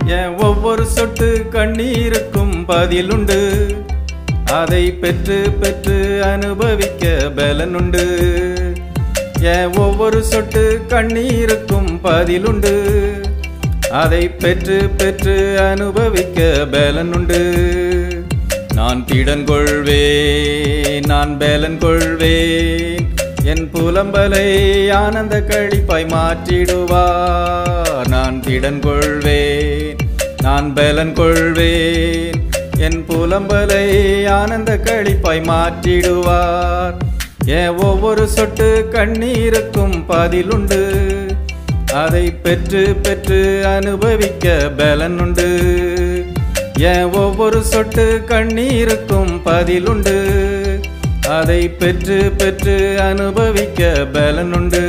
என் ஒவ்வொரு சொட்டு கண்ணீருக்கும் பதிலுண்டு அதை பெற்று பெற்று அனுபவிக்க பலனுண்டு என் ஒவ்வொரு சொட்டு கண்ணீருக்கும் பதிலுண்டு அதை பெற்று பெற்று அனுபவிக்க பலனுண்டு நான் திடன் கொள்வேன் நான் பேலன் கொள்வேன் என் புலம்பலை ஆனந்த கழிப்பாய் மாற்றிடுவார் நான் திடன் கொள்வேன் நான் பேலன் கொள்வேன் என் புலம்பலை ஆனந்த கழிப்பாய் மாற்றிடுவார் என் ஒவ்வொரு சொட்டு கண்ணீருக்கும் பதிலுண்டு அதை பெற்று பெற்று அனுபவிக்க பலனுண்டு என் ஒவ்வொரு சொட்டு கண்ணீருக்கும் பதிலுண்டு அதை பெற்று பெற்று அனுபவிக்க பலனுண்டு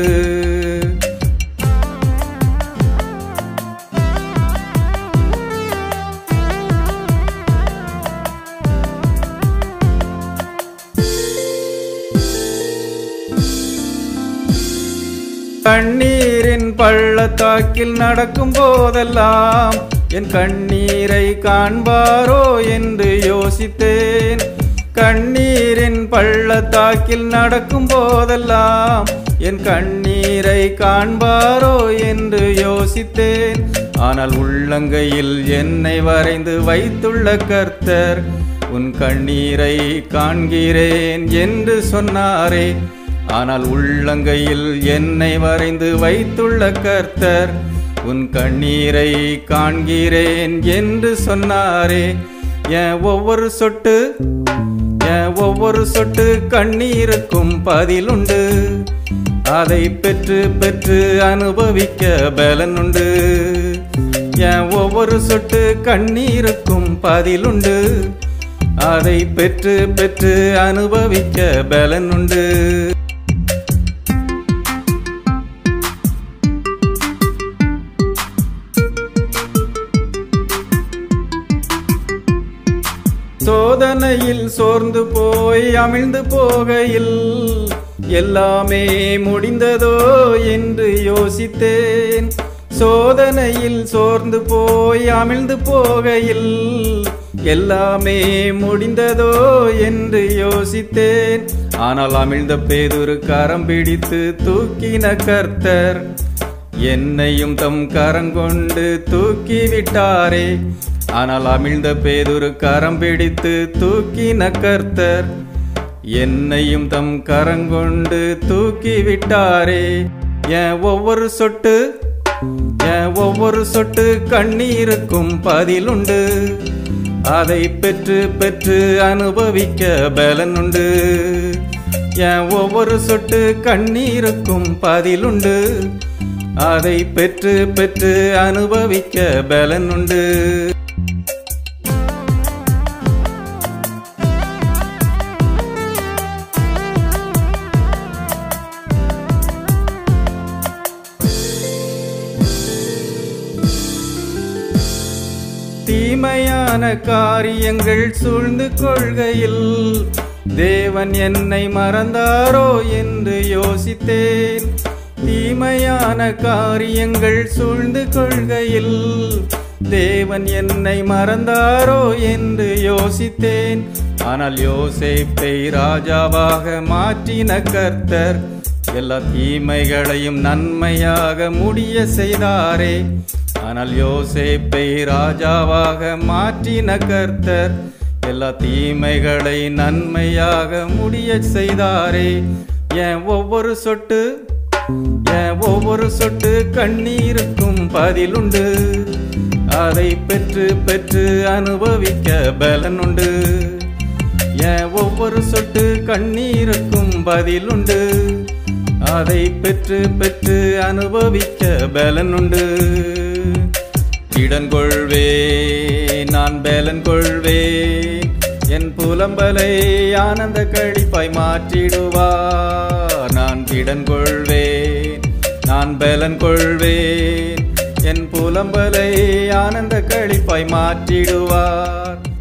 கண்ணீரின் பள்ளத்தாக்கில் நடக்கும் போதெல்லாம் என் கண்ணீரை காண்பாரோ என்று யோசித்தேன் கண்ணீரின் பள்ளத்தாக்கில் நடக்கும் போதெல்லாம் என் கண்ணீரை காண்பாரோ என்று யோசித்தேன் ஆனால் உள்ளங்கையில் என்னை வரைந்து வைத்துள்ள கர்த்தர் உன் கண்ணீரை காண்கிறேன் என்று சொன்னாரே ஆனால் உள்ளங்கையில் என்னை வரைந்து வைத்துள்ள கர்த்தர் உன் கண்ணீரை காண்கிறேன் என்று சொன்னாரே என் ஒவ்வொரு சொட்டு என் ஒவ்வொரு சொட்டு கண்ணீருக்கும் பதிலுண்டு அதை பெற்று பெற்று அனுபவிக்க பலனுண்டு என் ஒவ்வொரு சொட்டு கண்ணீருக்கும் பதிலுண்டு அதை பெற்று பெற்று அனுபவிக்க பலனுண்டு சோதனையில் சோர்ந்து போய் அமிழ்ந்து போகையில் எல்லாமே முடிந்ததோ என்று யோசித்தேன் சோதனையில் சோர்ந்து போய் அமிழ்ந்து போகையில் எல்லாமே முடிந்ததோ என்று யோசித்தேன் ஆனால் அமிழ்ந்த பேதுரு கரம் பிடித்து தூக்கின கர்த்தர் என்னையும் தம் கரங்கொண்டு தூக்கி விட்டாரே ஆனால் அமிழ்ந்த பேதுரு கரம் பிடித்து தூக்கின கர்த்தர் என்னையும் தம் கரங்கொண்டு தூக்கி விட்டாரே என் ஒவ்வொரு சொட்டு என் ஒவ்வொரு சொட்டு கண்ணீருக்கும் பதிலுண்டு அதை பெற்று பெற்று அனுபவிக்க பலனுண்டு என் ஒவ்வொரு சொட்டு கண்ணீருக்கும் பதிலுண்டு அதை பெற்று பெற்று அனுபவிக்க பலனுண்டு தீமையான காரியங்கள் சூழ்ந்து கொள்கையில் தேவன் என்னை மறந்தாரோ என்று யோசித்தேன் தீமையான காரியங்கள் சூழ்ந்து கொள்கையில் தேவன் என்னை மறந்தாரோ என்று யோசித்தேன் ஆனால் யோசேப்பை ராஜாவாக மாற்றின கர்த்தர் எல்லா தீமைகளையும் நன்மையாக முடிய செய்தாரே ஆனால் யோசேப்பை ராஜாவாக மாற்றின கர்த்தர் எல்லா தீமைகளை நன்மையாக முடிய செய்தாரே என் ஒவ்வொரு சொட்டு என் ஒவ்வொரு சொட்டு கண்ணீருக்கும் பதிலுண்டு அதை பெற்று பெற்று அனுபவிக்க பலனுண்டு என் ஒவ்வொரு சொட்டு கண்ணீருக்கும் பதிலுண்டு அதை பெற்று பெற்று அனுபவிக்க பலனுண்டு இடன் கொள்வேன் நான் பேலன் கொள்வேன் என் புலம்பலை ஆனந்த கழிப்பாய் மாற்றிடுவார் நான் திடன் கொள்வேன் நான் பேலன் கொள்வேன் என் புலம்பலை ஆனந்த கழிப்பாய் மாற்றிடுவார்